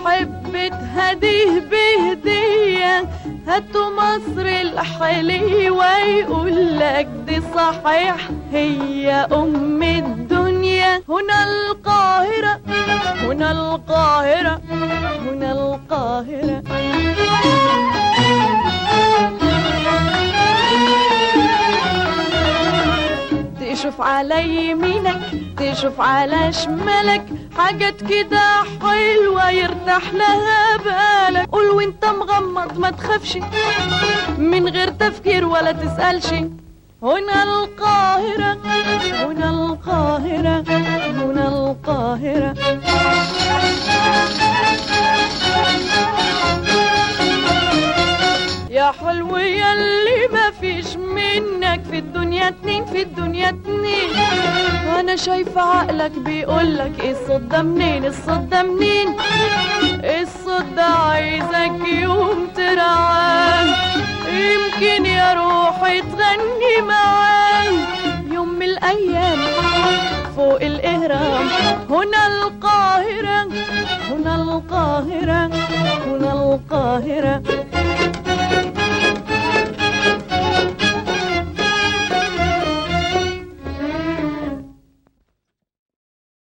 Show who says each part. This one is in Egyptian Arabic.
Speaker 1: تحب تهديه بهدية هاتوا مصر الحليوة يقول لك دي صحيح هي أم الدنيا هنا القاهرة هنا القاهرة هنا القاهرة تشوف على يمينك تشوف على شمالك حاجات كده حلوة يرتاح لها بالك قول وانت مغمض ما تخافش من غير تفكير ولا تسألش هنا القاهرة هنا القاهرة هنا القاهرة يا حلو ياللي ما فيش منك في الدنيا اتنين في الدنيا اتنين انا شايفة عقلك بيقولك ايه الصوت ده منين الصوت ده منين الصوت ده عايزك يوم ترعاه يمكن يا روحي تغني معاه يوم من الايام فوق الاهرام هنا القاهرة هنا القاهرة هنا القاهرة